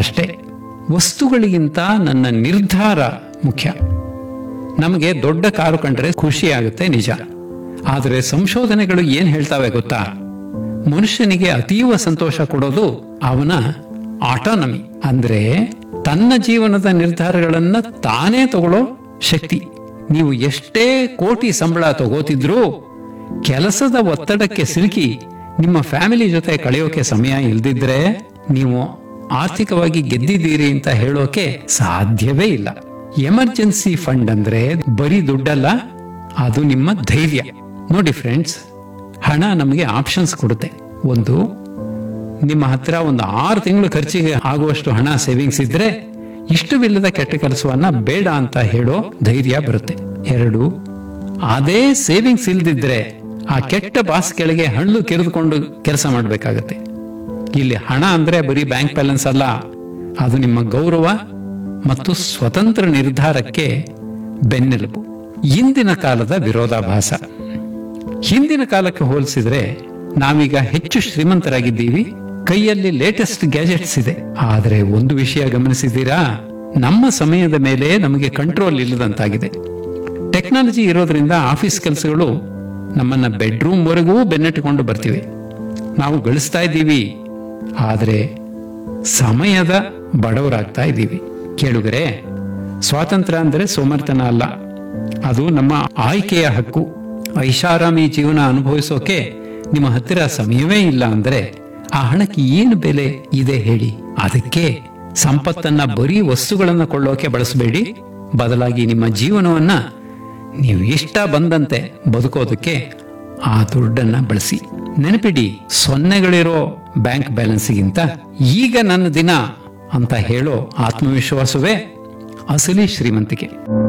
ಅಷ್ಟೇ ವಸ್ತುಗಳಿಗಿಂತ ನನ್ನ ನಿರ್ಧಾರ ಮುಖ್ಯ ನಮಗೆ ದೊಡ್ಡ ಕಾರು ಕಂಡ್ರೆ ಖುಷಿ ಆಗುತ್ತೆ ನಿಜ ಆದರೆ ಸಂಶೋಧನೆಗಳು ಏನ್ ಹೇಳ್ತಾವೆ ಗೊತ್ತಾ ಮನುಷ್ಯನಿಗೆ ಅತೀವ ಸಂತೋಷ ಕೊಡೋದು ಅವನ ಆಟೋನಮಿ ಅಂದ್ರೆ ತನ್ನ ಜೀವನದ ನಿರ್ಧಾರಗಳನ್ನ ತಾನೇ ತಗೊಳ್ಳೋ ಶಕ್ತಿ ನೀವು ಎಷ್ಟೇ ಕೋಟಿ ಸಂಬಳ ತಗೋತಿದ್ರೂ ಕೆಲಸದ ಒತ್ತಡಕ್ಕೆ ಸಿಲುಕಿ ನಿಮ್ಮ ಫ್ಯಾಮಿಲಿ ಜೊತೆ ಕಳೆಯೋಕೆ ಸಮಯ ಇಲ್ದಿದ್ರೆ ನೀವು ಆರ್ಥಿಕವಾಗಿ ಗೆದ್ದಿದ್ದೀರಿ ಅಂತ ಹೇಳೋಕೆ ಸಾಧ್ಯವೇ ಇಲ್ಲ ಎಮರ್ಜೆನ್ಸಿ ಫಂಡ್ ಅಂದ್ರೆ ಬರೀ ದುಡ್ಡಲ್ಲ ಅದು ನಿಮ್ಮ ಧೈರ್ಯ ನೋಡಿ ಫ್ರೆಂಡ್ಸ್ ಹಣ ನಮಗೆ ಆಪ್ಷನ್ಸ್ ಕೊಡುತ್ತೆ ಒಂದು ನಿಮ್ಮ ಹತ್ರ ಒಂದು ಆರು ತಿಂಗಳು ಖರ್ಚಿಗೆ ಆಗುವಷ್ಟು ಹಣ ಸೇವಿಂಗ್ಸ್ ಇದ್ರೆ ಇಷ್ಟವಿಲ್ಲದ ಕೆಟ್ಟ ಕೆಲಸವನ್ನ ಬೇಡ ಅಂತ ಹೇಳೋ ಧೈರ್ಯ ಬರುತ್ತೆ ಎರಡು ಅದೇ ಸೇವಿಂಗ್ಸ್ ಇಲ್ದಿದ್ರೆ ಆ ಕೆಟ್ಟ ಬಾಸ್ ಕೆಳಗೆ ಹಳ್ಳು ಕೆರೆದುಕೊಂಡು ಕೆಲಸ ಮಾಡಬೇಕಾಗತ್ತೆ ಇಲ್ಲಿ ಹಣ ಅಂದ್ರೆ ಬರೀ ಬ್ಯಾಂಕ್ ಬ್ಯಾಲೆನ್ಸ್ ಅಲ್ಲ ಅದು ನಿಮ್ಮ ಗೌರವ ಮತ್ತು ಸ್ವತಂತ್ರ ನಿರ್ಧಾರಕ್ಕೆ ಬೆನ್ನೆಲುಬು ಇಂದಿನ ಕಾಲದ ವಿರೋಧಾಭಾಸ ಹಿಂದಿನ ಕಾಲಕ್ಕೆ ಹೋಲಿಸಿದ್ರೆ ನಾವೀಗ ಹೆಚ್ಚು ಶ್ರೀಮಂತರಾಗಿದ್ದೀವಿ ಕೈಯಲ್ಲಿ ಲೇಟೆಸ್ಟ್ ಗ್ಯಾಜೆಟ್ಸ್ ಇದೆ ಆದರೆ ಒಂದು ವಿಷಯ ಗಮನಿಸಿದ್ದೀರಾ ನಮ್ಮ ಸಮಯದ ಮೇಲೆ ನಮಗೆ ಕಂಟ್ರೋಲ್ ಇಲ್ಲದಂತಾಗಿದೆ ಟೆಕ್ನಾಲಜಿ ಇರೋದ್ರಿಂದ ಆಫೀಸ್ ಕೆಲಸಗಳು ನಮ್ಮನ್ನ ಬೆಡ್ರೂಮ್ ವರೆಗೂ ಬೆನ್ನಟ್ಟಿಕೊಂಡು ಬರ್ತಿವೆ ನಾವು ಗಳಿಸ್ತಾ ಇದ್ದೀವಿ ಆದರೆ ಸಮಯದ ಬಡವರಾಗ್ತಾ ಇದ್ದೀವಿ ಕೇಳುಗರೆ ಸ್ವಾತಂತ್ರ್ಯ ಅಂದರೆ ಸೋಮರ್ತನ ಅಲ್ಲ ಅದು ನಮ್ಮ ಆಯ್ಕೆಯ ಹಕ್ಕು ಐಷಾರಾಮಿ ಜೀವನ ಅನುಭವಿಸೋಕೆ ನಿಮ್ಮ ಹತ್ತಿರ ಸಮಯವೇ ಇಲ್ಲ ಅಂದ್ರೆ ಆ ಹಣಕ್ಕೆ ಏನು ಬೆಲೆ ಇದೆ ಹೇಳಿ ಅದಕ್ಕೆ ಸಂಪತ್ತನ್ನ ಬರೀ ವಸ್ತುಗಳನ್ನ ಕೊಳ್ಳೋಕೆ ಬಳಸಬೇಡಿ ಬದಲಾಗಿ ನಿಮ್ಮ ಜೀವನವನ್ನ ನೀವು ಇಷ್ಟ ಬಂದಂತೆ ಬದುಕೋದಕ್ಕೆ ಆ ದುಡ್ಡನ್ನ ಬಳಸಿ ನೆನಪಿಡಿ ಸೊನ್ನೆಗಳಿರೋ ಬ್ಯಾಂಕ್ ಬ್ಯಾಲೆನ್ಸ್ಗಿಂತ ಈಗ ನನ್ನ ದಿನ ಅಂತ ಹೇಳೋ ಆತ್ಮವಿಶ್ವಾಸವೇ ಅಸಲಿ ಶ್ರೀಮಂತಿಕೆ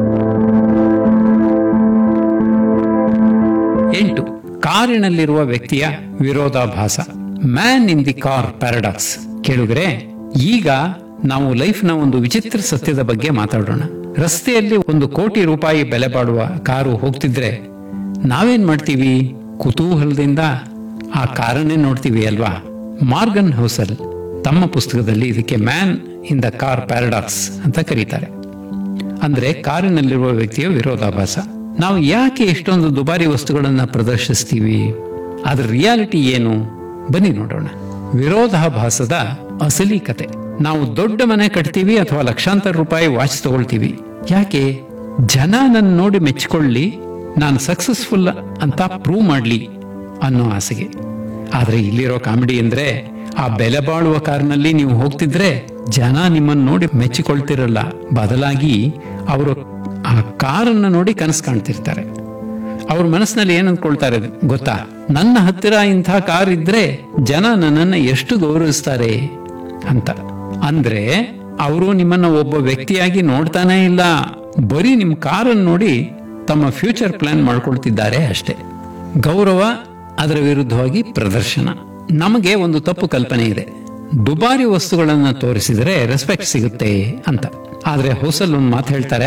ಎಂಟು ಕಾರಿನಲ್ಲಿರುವ ವ್ಯಕ್ತಿಯ ವಿರೋಧಾಭಾಸ man in the car paradox ಕೇಳುಗರೆ ಈಗ ನಾವು ಲೈಫ್ನ ಒಂದು ವಿಚಿತ್ರ ಸತ್ಯದ ಬಗ್ಗೆ ಮಾತಾಡೋಣ ರಸ್ತೆಯಲ್ಲಿ ಒಂದು ಕೋಟಿ ರೂಪಾಯಿ ಬೆಲೆ ಬಾಳುವ ಕಾರು ಹೋಗ್ತಿದ್ರೆ ನಾವೇನ್ ಮಾಡ್ತೀವಿ ಕುತೂಹಲದಿಂದ ಆ ಕಾರನ್ನೇ ನೋಡ್ತೀವಿ ಅಲ್ವಾ ಮಾರ್ಗನ್ ಹೌಸಲ್ ತಮ್ಮ ಪುಸ್ತಕದಲ್ಲಿ ಇದಕ್ಕೆ man in the car paradox ಅಂತ ಕರೀತಾರೆ ಅಂದ್ರೆ ಕಾರಿನಲ್ಲಿರುವ ವ್ಯಕ್ತಿಯ ವಿರೋಧಾಭಾಸ ನಾವು ಯಾಕೆ ಇಷ್ಟೊಂದು ದುಬಾರಿ ವಸ್ತುಗಳನ್ನ ಪ್ರದರ್ಶಿಸ್ತೀವಿ ಅದ್ರ ರಿಯಾಲಿಟಿ ಏನು ಬನ್ನಿ ನೋಡೋಣ ವಿರೋಧಾಭಾಸದ ಅಸಲಿ ಕತೆ ನಾವು ದೊಡ್ಡ ಮನೆ ಕಟ್ತೀವಿ ಅಥವಾ ಲಕ್ಷಾಂತರ ರೂಪಾಯಿ ವಾಚ್ ತಗೊಳ್ತೀವಿ ಯಾಕೆ ಜನ ನನ್ನ ನೋಡಿ ಮೆಚ್ಚಿಕೊಳ್ಳಿ ನಾನು ಸಕ್ಸಸ್ಫುಲ್ ಅಂತ ಪ್ರೂವ್ ಮಾಡ್ಲಿ ಅನ್ನೋ ಆಸೆಗೆ ಆದ್ರೆ ಇಲ್ಲಿರೋ ಕಾಮಿಡಿ ಅಂದ್ರೆ ಆ ಬೆಲೆ ಬಾಳುವ ಕಾರ್ನಲ್ಲಿ ನೀವು ಹೋಗ್ತಿದ್ರೆ ಜನ ನಿಮ್ಮನ್ನು ನೋಡಿ ಮೆಚ್ಚಿಕೊಳ್ತಿರಲ್ಲ ಬದಲಾಗಿ ಅವರು ಆ ಕಾರನ್ನ ನೋಡಿ ಕನಸು ಕಾಣ್ತಿರ್ತಾರೆ ಅವ್ರ ಮನಸ್ಸಿನಲ್ಲಿ ಏನ್ ಅಂದ್ಕೊಳ್ತಾರೆ ಗೊತ್ತಾ ನನ್ನ ಹತ್ತಿರ ಇಂಥ ಕಾರ್ ಇದ್ರೆ ಜನ ನನ್ನನ್ನ ಎಷ್ಟು ಗೌರವಿಸ್ತಾರೆ ಅಂತ ಅಂದ್ರೆ ಅವರು ನಿಮ್ಮನ್ನ ಒಬ್ಬ ವ್ಯಕ್ತಿಯಾಗಿ ನೋಡ್ತಾನೇ ಇಲ್ಲ ಬರೀ ನಿಮ್ ಕಾರನ್ನು ನೋಡಿ ತಮ್ಮ ಫ್ಯೂಚರ್ ಪ್ಲಾನ್ ಮಾಡ್ಕೊಳ್ತಿದ್ದಾರೆ ಅಷ್ಟೇ ಗೌರವ ಅದರ ವಿರುದ್ಧವಾಗಿ ಪ್ರದರ್ಶನ ನಮಗೆ ಒಂದು ತಪ್ಪು ಕಲ್ಪನೆ ಇದೆ ದುಬಾರಿ ವಸ್ತುಗಳನ್ನ ತೋರಿಸಿದರೆ ರೆಸ್ಪೆಕ್ಟ್ ಸಿಗುತ್ತೆ ಅಂತ ಆದ್ರೆ ಹೌಸಲ್ ಒಂದು ಮಾತು ಹೇಳ್ತಾರೆ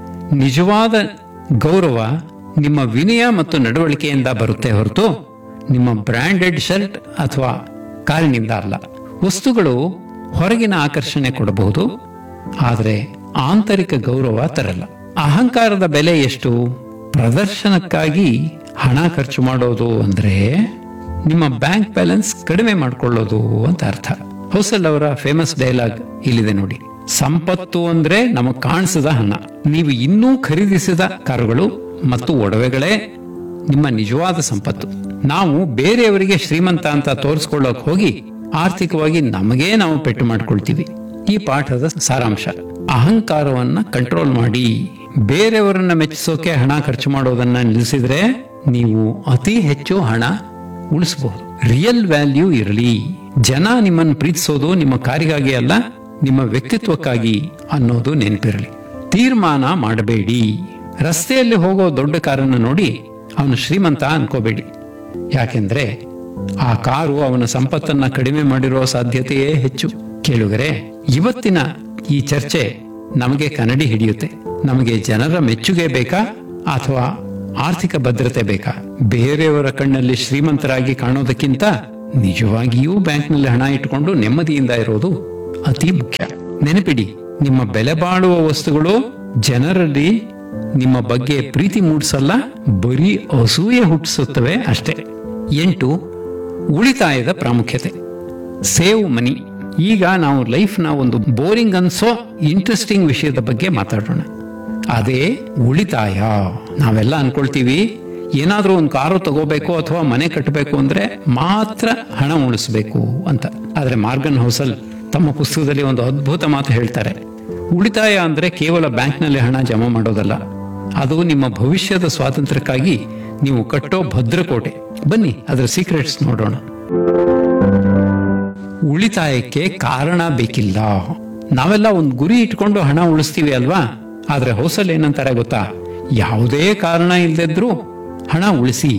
ನಿಜವಾದ ಗೌರವ ನಿಮ್ಮ ವಿನಯ ಮತ್ತು ನಡವಳಿಕೆಯಿಂದ ಬರುತ್ತೆ ಹೊರತು ನಿಮ್ಮ ಬ್ರಾಂಡೆಡ್ ಶರ್ಟ್ ಅಥವಾ ಕಾರಿನಿಂದ ಅಲ್ಲ ವಸ್ತುಗಳು ಹೊರಗಿನ ಆಕರ್ಷಣೆ ಕೊಡಬಹುದು ಆದರೆ ಆಂತರಿಕ ಗೌರವ ತರಲ್ಲ ಅಹಂಕಾರದ ಬೆಲೆ ಎಷ್ಟು ಪ್ರದರ್ಶನಕ್ಕಾಗಿ ಹಣ ಖರ್ಚು ಮಾಡೋದು ಅಂದ್ರೆ ನಿಮ್ಮ ಬ್ಯಾಂಕ್ ಬ್ಯಾಲೆನ್ಸ್ ಕಡಿಮೆ ಮಾಡ್ಕೊಳ್ಳೋದು ಅಂತ ಅರ್ಥ ಹೌಸಲ್ ಅವರ ಫೇಮಸ್ ಡೈಲಾಗ್ ಇಲ್ಲಿದೆ ನೋಡಿ ಸಂಪತ್ತು ಅಂದ್ರೆ ನಮಗ್ ಕಾಣಿಸದ ಹಣ ನೀವು ಇನ್ನೂ ಖರೀದಿಸಿದ ಕಾರುಗಳು ಮತ್ತು ಒಡವೆಗಳೇ ನಿಮ್ಮ ನಿಜವಾದ ಸಂಪತ್ತು ನಾವು ಬೇರೆಯವರಿಗೆ ಶ್ರೀಮಂತ ಅಂತ ತೋರಿಸ್ಕೊಳ್ಳೋಕ್ ಹೋಗಿ ಆರ್ಥಿಕವಾಗಿ ನಮಗೇ ನಾವು ಪೆಟ್ಟು ಮಾಡ್ಕೊಳ್ತೀವಿ ಈ ಪಾಠದ ಸಾರಾಂಶ ಅಹಂಕಾರವನ್ನ ಕಂಟ್ರೋಲ್ ಮಾಡಿ ಬೇರೆಯವರನ್ನ ಮೆಚ್ಚಿಸೋಕೆ ಹಣ ಖರ್ಚು ಮಾಡೋದನ್ನ ನಿಲ್ಲಿಸಿದ್ರೆ ನೀವು ಅತಿ ಹೆಚ್ಚು ಹಣ ಉಳಿಸಬಹುದು ರಿಯಲ್ ವ್ಯಾಲ್ಯೂ ಇರಲಿ ಜನ ನಿಮ್ಮನ್ನು ಪ್ರೀತಿಸೋದು ನಿಮ್ಮ ಕಾರಿಗಾಗಿ ಅಲ್ಲ ನಿಮ್ಮ ವ್ಯಕ್ತಿತ್ವಕ್ಕಾಗಿ ಅನ್ನೋದು ನೆನಪಿರಲಿ ತೀರ್ಮಾನ ಮಾಡಬೇಡಿ ರಸ್ತೆಯಲ್ಲಿ ಹೋಗೋ ದೊಡ್ಡ ಕಾರನ್ನು ನೋಡಿ ಅವನು ಶ್ರೀಮಂತ ಅನ್ಕೋಬೇಡಿ ಯಾಕೆಂದ್ರೆ ಆ ಕಾರು ಅವನ ಸಂಪತ್ತನ್ನ ಕಡಿಮೆ ಮಾಡಿರೋ ಸಾಧ್ಯತೆಯೇ ಹೆಚ್ಚು ಕೇಳುಗರೆ ಇವತ್ತಿನ ಈ ಚರ್ಚೆ ನಮಗೆ ಕನ್ನಡಿ ಹಿಡಿಯುತ್ತೆ ನಮಗೆ ಜನರ ಮೆಚ್ಚುಗೆ ಬೇಕಾ ಅಥವಾ ಆರ್ಥಿಕ ಭದ್ರತೆ ಬೇಕಾ ಬೇರೆಯವರ ಕಣ್ಣಲ್ಲಿ ಶ್ರೀಮಂತರಾಗಿ ಕಾಣೋದಕ್ಕಿಂತ ನಿಜವಾಗಿಯೂ ಬ್ಯಾಂಕ್ನಲ್ಲಿ ಹಣ ಇಟ್ಟುಕೊಂಡು ನೆಮ್ಮದಿಯಿಂದ ಇರೋದು ಅತಿ ಮುಖ್ಯ ನೆನಪಿಡಿ ನಿಮ್ಮ ಬೆಲೆ ಬಾಳುವ ವಸ್ತುಗಳು ಜನರಲ್ಲಿ ನಿಮ್ಮ ಬಗ್ಗೆ ಪ್ರೀತಿ ಮೂಡಿಸಲ್ಲ ಬರೀ ಅಸೂಯೆ ಹುಟ್ಟಿಸುತ್ತವೆ ಅಷ್ಟೇ ಎಂಟು ಉಳಿತಾಯದ ಪ್ರಾಮುಖ್ಯತೆ ಸೇವ್ ಮನಿ ಈಗ ನಾವು ಲೈಫ್ನ ಒಂದು ಬೋರಿಂಗ್ ಅನ್ಸೋ ಇಂಟ್ರೆಸ್ಟಿಂಗ್ ವಿಷಯದ ಬಗ್ಗೆ ಮಾತಾಡೋಣ ಅದೇ ಉಳಿತಾಯ ನಾವೆಲ್ಲ ಅನ್ಕೊಳ್ತೀವಿ ಏನಾದ್ರೂ ಒಂದು ಕಾರು ತಗೋಬೇಕು ಅಥವಾ ಮನೆ ಕಟ್ಟಬೇಕು ಅಂದ್ರೆ ಮಾತ್ರ ಹಣ ಉಳಿಸ್ಬೇಕು ಅಂತ ಆದ್ರೆ ಮಾರ್ಗನ್ ಹೌಸಲ್ ತಮ್ಮ ಪುಸ್ತಕದಲ್ಲಿ ಒಂದು ಅದ್ಭುತ ಮಾತು ಹೇಳ್ತಾರೆ ಉಳಿತಾಯ ಅಂದ್ರೆ ಕೇವಲ ಬ್ಯಾಂಕ್ನಲ್ಲಿ ಹಣ ಜಮಾ ಮಾಡೋದಲ್ಲ ಅದು ನಿಮ್ಮ ಭವಿಷ್ಯದ ಸ್ವಾತಂತ್ರ್ಯಕ್ಕಾಗಿ ನೀವು ಕಟ್ಟೋ ಭದ್ರಕೋಟೆ ಬನ್ನಿ ಅದರ ಸೀಕ್ರೆಟ್ಸ್ ನೋಡೋಣ ಉಳಿತಾಯಕ್ಕೆ ಕಾರಣ ಬೇಕಿಲ್ಲ ನಾವೆಲ್ಲ ಒಂದು ಗುರಿ ಇಟ್ಕೊಂಡು ಹಣ ಉಳಿಸ್ತೀವಿ ಅಲ್ವಾ ಆದ್ರೆ ಹೌಸಲ್ ಏನಂತಾರೆ ಗೊತ್ತಾ ಯಾವುದೇ ಕಾರಣ ಇಲ್ಲದಿದ್ರೂ ಹಣ ಉಳಿಸಿ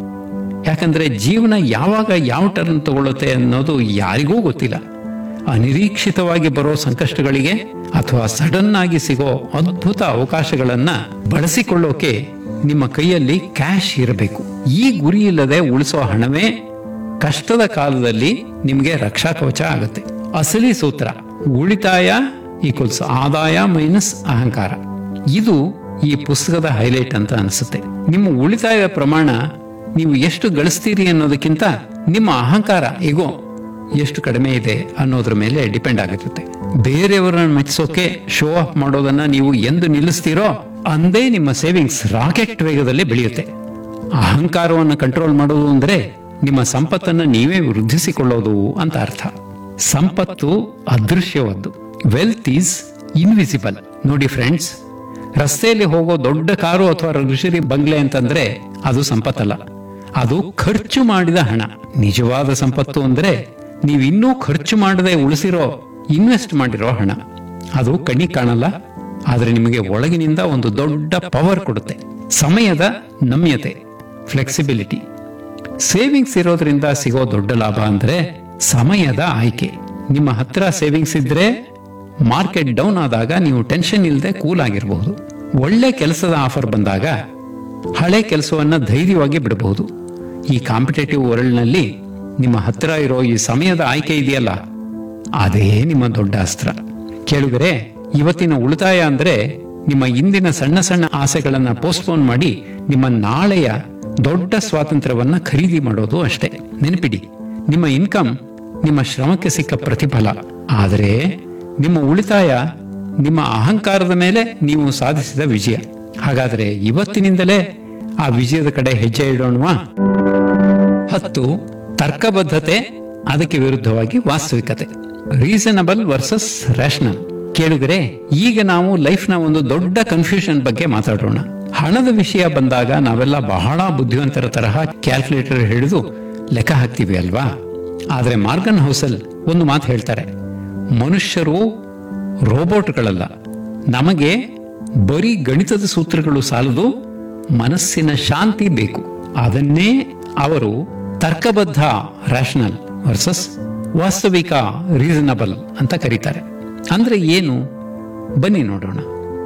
ಯಾಕಂದ್ರೆ ಜೀವನ ಯಾವಾಗ ಯಾವ ಟರ್ನ್ ತಗೊಳುತ್ತೆ ಅನ್ನೋದು ಯಾರಿಗೂ ಗೊತ್ತಿಲ್ಲ ಅನಿರೀಕ್ಷಿತವಾಗಿ ಬರೋ ಸಂಕಷ್ಟಗಳಿಗೆ ಅಥವಾ ಸಡನ್ ಆಗಿ ಸಿಗೋ ಅದ್ಭುತ ಅವಕಾಶಗಳನ್ನ ಬಳಸಿಕೊಳ್ಳೋಕೆ ನಿಮ್ಮ ಕೈಯಲ್ಲಿ ಕ್ಯಾಶ್ ಇರಬೇಕು ಈ ಗುರಿ ಇಲ್ಲದೆ ಉಳಿಸೋ ಹಣವೇ ಕಷ್ಟದ ಕಾಲದಲ್ಲಿ ನಿಮಗೆ ರಕ್ಷಾ ಕವಚ ಆಗುತ್ತೆ ಅಸಲಿ ಸೂತ್ರ ಉಳಿತಾಯ ಈಕ್ವಲ್ಸ್ ಆದಾಯ ಮೈನಸ್ ಅಹಂಕಾರ ಇದು ಈ ಪುಸ್ತಕದ ಹೈಲೈಟ್ ಅಂತ ಅನಿಸುತ್ತೆ ನಿಮ್ಮ ಉಳಿತಾಯದ ಪ್ರಮಾಣ ನೀವು ಎಷ್ಟು ಗಳಿಸ್ತೀರಿ ಅನ್ನೋದಕ್ಕಿಂತ ನಿಮ್ಮ ಅಹಂಕಾರ ಈಗೋ ಎಷ್ಟು ಕಡಿಮೆ ಇದೆ ಅನ್ನೋದ್ರ ಮೇಲೆ ಡಿಪೆಂಡ್ ಆಗಿರುತ್ತೆ ಬೇರೆಯವರನ್ನ ಮೆಚ್ಚಿಸೋಕೆ ಶೋ ಆಫ್ ಮಾಡೋದನ್ನ ನೀವು ಎಂದು ನಿಲ್ಲಿಸ್ತೀರೋ ಅಂದೇ ನಿಮ್ಮ ಸೇವಿಂಗ್ಸ್ ರಾಕೆಟ್ ವೇಗದಲ್ಲಿ ಬೆಳೆಯುತ್ತೆ ಅಹಂಕಾರವನ್ನು ಕಂಟ್ರೋಲ್ ಮಾಡೋದು ಅಂದ್ರೆ ನಿಮ್ಮ ಸಂಪತ್ತನ್ನು ನೀವೇ ವೃದ್ಧಿಸಿಕೊಳ್ಳೋದು ಅಂತ ಅರ್ಥ ಸಂಪತ್ತು ಅದೃಶ್ಯವಾದ್ದು ವೆಲ್ತ್ ಈಸ್ ಇನ್ವಿಸಿಬಲ್ ನೋಡಿ ಫ್ರೆಂಡ್ಸ್ ರಸ್ತೆಯಲ್ಲಿ ಹೋಗೋ ದೊಡ್ಡ ಕಾರು ಅಥವಾ ಲಕ್ಷರಿ ಬಂಗ್ಲೆ ಅಂತಂದ್ರೆ ಅದು ಸಂಪತ್ತಲ್ಲ ಅದು ಖರ್ಚು ಮಾಡಿದ ಹಣ ನಿಜವಾದ ಸಂಪತ್ತು ಅಂದ್ರೆ ನೀವು ಇನ್ನೂ ಖರ್ಚು ಮಾಡದೆ ಉಳಿಸಿರೋ ಇನ್ವೆಸ್ಟ್ ಮಾಡಿರೋ ಹಣ ಅದು ಕಣ್ಣಿಗೆ ಕಾಣಲ್ಲ ಆದ್ರೆ ನಿಮಗೆ ಒಳಗಿನಿಂದ ಒಂದು ದೊಡ್ಡ ಪವರ್ ಕೊಡುತ್ತೆ ಸಮಯದ ನಮ್ಯತೆ ಫ್ಲೆಕ್ಸಿಬಿಲಿಟಿ ಸೇವಿಂಗ್ಸ್ ಇರೋದ್ರಿಂದ ಸಿಗೋ ದೊಡ್ಡ ಲಾಭ ಅಂದ್ರೆ ಸಮಯದ ಆಯ್ಕೆ ನಿಮ್ಮ ಹತ್ರ ಸೇವಿಂಗ್ಸ್ ಇದ್ರೆ ಮಾರ್ಕೆಟ್ ಡೌನ್ ಆದಾಗ ನೀವು ಟೆನ್ಷನ್ ಇಲ್ಲದೆ ಕೂಲ್ ಆಗಿರಬಹುದು ಒಳ್ಳೆ ಕೆಲಸದ ಆಫರ್ ಬಂದಾಗ ಹಳೆ ಕೆಲಸವನ್ನ ಧೈರ್ಯವಾಗಿ ಬಿಡಬಹುದು ಈ ಕಾಂಪಿಟೇಟಿವ್ ವರ್ಲ್ಡ್ನಲ್ಲಿ ನಿಮ್ಮ ಹತ್ರ ಇರೋ ಈ ಸಮಯದ ಆಯ್ಕೆ ಇದೆಯಲ್ಲ ಅದೇ ನಿಮ್ಮ ದೊಡ್ಡ ಅಸ್ತ್ರ ಕೇಳುಗರೆ ಇವತ್ತಿನ ಉಳಿತಾಯ ಅಂದ್ರೆ ನಿಮ್ಮ ಇಂದಿನ ಸಣ್ಣ ಸಣ್ಣ ಆಸೆಗಳನ್ನ ಪೋಸ್ಟ್ಪೋನ್ ಮಾಡಿ ನಿಮ್ಮ ನಾಳೆಯ ದೊಡ್ಡ ಸ್ವಾತಂತ್ರ್ಯವನ್ನ ಖರೀದಿ ಮಾಡೋದು ಅಷ್ಟೇ ನೆನಪಿಡಿ ನಿಮ್ಮ ಇನ್ಕಮ್ ನಿಮ್ಮ ಶ್ರಮಕ್ಕೆ ಸಿಕ್ಕ ಪ್ರತಿಫಲ ಆದರೆ ನಿಮ್ಮ ಉಳಿತಾಯ ನಿಮ್ಮ ಅಹಂಕಾರದ ಮೇಲೆ ನೀವು ಸಾಧಿಸಿದ ವಿಜಯ ಹಾಗಾದ್ರೆ ಇವತ್ತಿನಿಂದಲೇ ಆ ವಿಜಯದ ಕಡೆ ಹೆಜ್ಜೆ ಇಡೋಣವಾ ಹತ್ತು ತರ್ಕಬದ್ಧತೆ ಅದಕ್ಕೆ ವಿರುದ್ಧವಾಗಿ ವಾಸ್ತವಿಕತೆ ರೀಸನಬಲ್ ವರ್ಸಸ್ ರ್ಯಾಷನಲ್ ಕೇಳಿದರೆ ಈಗ ನಾವು ಲೈಫ್ನ ಒಂದು ದೊಡ್ಡ ಕನ್ಫ್ಯೂಷನ್ ಬಗ್ಗೆ ಮಾತಾಡೋಣ ಹಣದ ವಿಷಯ ಬಂದಾಗ ನಾವೆಲ್ಲ ಬಹಳ ಬುದ್ಧಿವಂತರ ತರಹ ಕ್ಯಾಲ್ಕುಲೇಟರ್ ಹಿಡಿದು ಲೆಕ್ಕ ಹಾಕ್ತೀವಿ ಅಲ್ವಾ ಆದ್ರೆ ಮಾರ್ಗನ್ ಹೌಸಲ್ ಒಂದು ಮಾತು ಹೇಳ್ತಾರೆ ಮನುಷ್ಯರು ರೋಬೋಟ್ಗಳಲ್ಲ ನಮಗೆ ಬರೀ ಗಣಿತದ ಸೂತ್ರಗಳು ಸಾಲದು ಮನಸ್ಸಿನ ಶಾಂತಿ ಬೇಕು ಅದನ್ನೇ ಅವರು ತರ್ಕಬದ್ಧ ರ್ಯಾಷನಲ್ ವರ್ಸಸ್ ವಾಸ್ತವಿಕ ರೀಸನಬಲ್ ಅಂತ ಕರೀತಾರೆ ಅಂದ್ರೆ ಏನು ಬನ್ನಿ ನೋಡೋಣ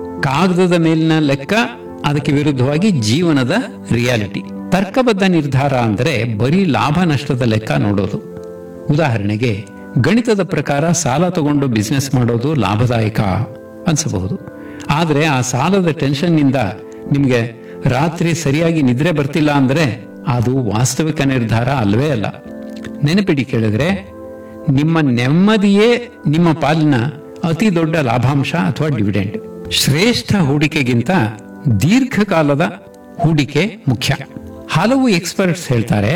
ಕಾಗದದ ಮೇಲಿನ ಲೆಕ್ಕ ಅದಕ್ಕೆ ವಿರುದ್ಧವಾಗಿ ಜೀವನದ ರಿಯಾಲಿಟಿ ತರ್ಕಬದ್ಧ ನಿರ್ಧಾರ ಅಂದ್ರೆ ಬರೀ ಲಾಭ ನಷ್ಟದ ಲೆಕ್ಕ ನೋಡೋದು ಉದಾಹರಣೆಗೆ ಗಣಿತದ ಪ್ರಕಾರ ಸಾಲ ತಗೊಂಡು ಬಿಸ್ನೆಸ್ ಮಾಡೋದು ಲಾಭದಾಯಕ ಅನ್ಸಬಹುದು ಆದ್ರೆ ಆ ಸಾಲದ ಟೆನ್ಷನ್ ನಿಂದ ನಿಮ್ಗೆ ರಾತ್ರಿ ಸರಿಯಾಗಿ ನಿದ್ರೆ ಬರ್ತಿಲ್ಲ ಅಂದ್ರೆ ಅದು ವಾಸ್ತವಿಕ ನಿರ್ಧಾರ ಅಲ್ವೇ ಅಲ್ಲ ನೆನಪಿಡಿ ಕೇಳಿದ್ರೆ ನಿಮ್ಮ ನೆಮ್ಮದಿಯೇ ನಿಮ್ಮ ಪಾಲಿನ ಅತಿ ದೊಡ್ಡ ಲಾಭಾಂಶ ಅಥವಾ ಡಿವಿಡೆಂಡ್ ಶ್ರೇಷ್ಠ ಹೂಡಿಕೆಗಿಂತ ದೀರ್ಘಕಾಲದ ಹೂಡಿಕೆ ಮುಖ್ಯ ಹಲವು ಎಕ್ಸ್ಪರ್ಟ್ಸ್ ಹೇಳ್ತಾರೆ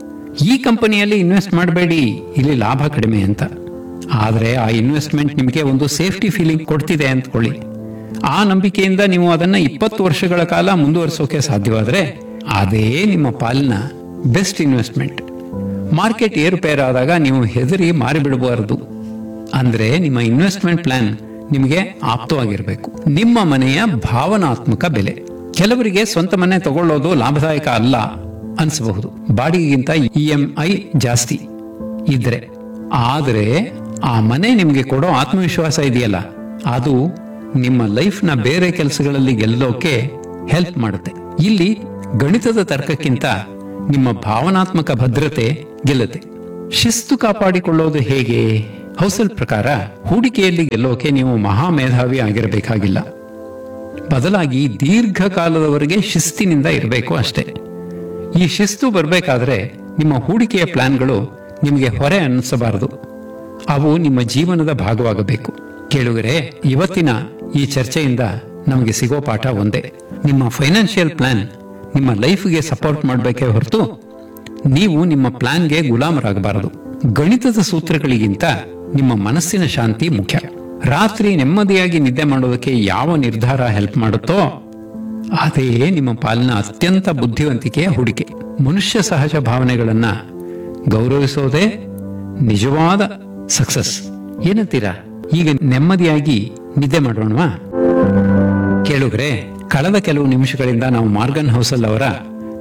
ಈ ಕಂಪನಿಯಲ್ಲಿ ಇನ್ವೆಸ್ಟ್ ಮಾಡಬೇಡಿ ಇಲ್ಲಿ ಲಾಭ ಕಡಿಮೆ ಅಂತ ಆದರೆ ಆ ಇನ್ವೆಸ್ಟ್ಮೆಂಟ್ ನಿಮಗೆ ಒಂದು ಸೇಫ್ಟಿ ಫೀಲಿಂಗ್ ಕೊಡ್ತಿದೆ ಅಂದ್ಕೊಳ್ಳಿ ಆ ನಂಬಿಕೆಯಿಂದ ನೀವು ಅದನ್ನ ಇಪ್ಪತ್ತು ವರ್ಷಗಳ ಕಾಲ ಮುಂದುವರಿಸೋಕೆ ಸಾಧ್ಯವಾದರೆ ಅದೇ ನಿಮ್ಮ ಪಾಲಿನ ಬೆಸ್ಟ್ ಇನ್ವೆಸ್ಟ್ಮೆಂಟ್ ಮಾರ್ಕೆಟ್ ಏರುಪೇರಾದಾಗ ನೀವು ಹೆದರಿ ಮಾರಿಬಿಡಬಾರದು ಅಂದ್ರೆ ನಿಮ್ಮ ಇನ್ವೆಸ್ಟ್ಮೆಂಟ್ ಪ್ಲಾನ್ ನಿಮಗೆ ಆಪ್ತವಾಗಿರಬೇಕು ನಿಮ್ಮ ಮನೆಯ ಭಾವನಾತ್ಮಕ ಬೆಲೆ ಕೆಲವರಿಗೆ ಸ್ವಂತ ಮನೆ ತಗೊಳ್ಳೋದು ಲಾಭದಾಯಕ ಅಲ್ಲ ಅನ್ಸಬಹುದು ಬಾಡಿಗೆಗಿಂತ ಇ ಎಂ ಐ ಜಾಸ್ತಿ ಇದ್ರೆ ಆದರೆ ಆ ಮನೆ ನಿಮಗೆ ಕೊಡೋ ಆತ್ಮವಿಶ್ವಾಸ ಇದೆಯಲ್ಲ ಅದು ನಿಮ್ಮ ಲೈಫ್ನ ಬೇರೆ ಕೆಲಸಗಳಲ್ಲಿ ಗೆಲ್ಲೋಕೆ ಹೆಲ್ಪ್ ಮಾಡುತ್ತೆ ಇಲ್ಲಿ ಗಣಿತದ ತರ್ಕಕ್ಕಿಂತ ನಿಮ್ಮ ಭಾವನಾತ್ಮಕ ಭದ್ರತೆ ಗೆಲ್ಲುತ್ತೆ ಶಿಸ್ತು ಕಾಪಾಡಿಕೊಳ್ಳೋದು ಹೇಗೆ ಹೌಸಲ್ ಪ್ರಕಾರ ಹೂಡಿಕೆಯಲ್ಲಿ ಗೆಲ್ಲೋಕೆ ನೀವು ಮಹಾಮೇಧಾವಿ ಆಗಿರಬೇಕಾಗಿಲ್ಲ ಬದಲಾಗಿ ದೀರ್ಘಕಾಲದವರೆಗೆ ಶಿಸ್ತಿನಿಂದ ಇರಬೇಕು ಅಷ್ಟೇ ಈ ಶಿಸ್ತು ಬರಬೇಕಾದ್ರೆ ನಿಮ್ಮ ಹೂಡಿಕೆಯ ಪ್ಲಾನ್ಗಳು ನಿಮಗೆ ಹೊರೆ ಅನ್ನಿಸಬಾರದು ಅವು ನಿಮ್ಮ ಜೀವನದ ಭಾಗವಾಗಬೇಕು ಕೇಳುಗರೆ ಇವತ್ತಿನ ಈ ಚರ್ಚೆಯಿಂದ ನಮಗೆ ಸಿಗೋ ಪಾಠ ಒಂದೇ ನಿಮ್ಮ ಫೈನಾನ್ಷಿಯಲ್ ಪ್ಲಾನ್ ನಿಮ್ಮ ಲೈಫ್ಗೆ ಸಪೋರ್ಟ್ ಮಾಡಬೇಕೇ ಹೊರತು ನೀವು ನಿಮ್ಮ ಪ್ಲಾನ್ಗೆ ಗುಲಾಮರಾಗಬಾರದು ಗಣಿತದ ಸೂತ್ರಗಳಿಗಿಂತ ನಿಮ್ಮ ಮನಸ್ಸಿನ ಶಾಂತಿ ಮುಖ್ಯ ರಾತ್ರಿ ನೆಮ್ಮದಿಯಾಗಿ ನಿದ್ದೆ ಮಾಡೋದಕ್ಕೆ ಯಾವ ನಿರ್ಧಾರ ಹೆಲ್ಪ್ ಮಾಡುತ್ತೋ ಅದೇ ನಿಮ್ಮ ಪಾಲಿನ ಅತ್ಯಂತ ಬುದ್ಧಿವಂತಿಕೆಯ ಹೂಡಿಕೆ ಮನುಷ್ಯ ಸಹಜ ಭಾವನೆಗಳನ್ನ ಗೌರವಿಸೋದೇ ನಿಜವಾದ ಸಕ್ಸಸ್ ಏನಂತೀರಾ ಈಗ ನೆಮ್ಮದಿಯಾಗಿ ನಿದ್ದೆ ಮಾಡೋಣವಾ ಕೇಳುಗ್ರೆ ಕಳೆದ ಕೆಲವು ನಿಮಿಷಗಳಿಂದ ನಾವು ಮಾರ್ಗನ್ ಹೌಸಲ್ ಅವರ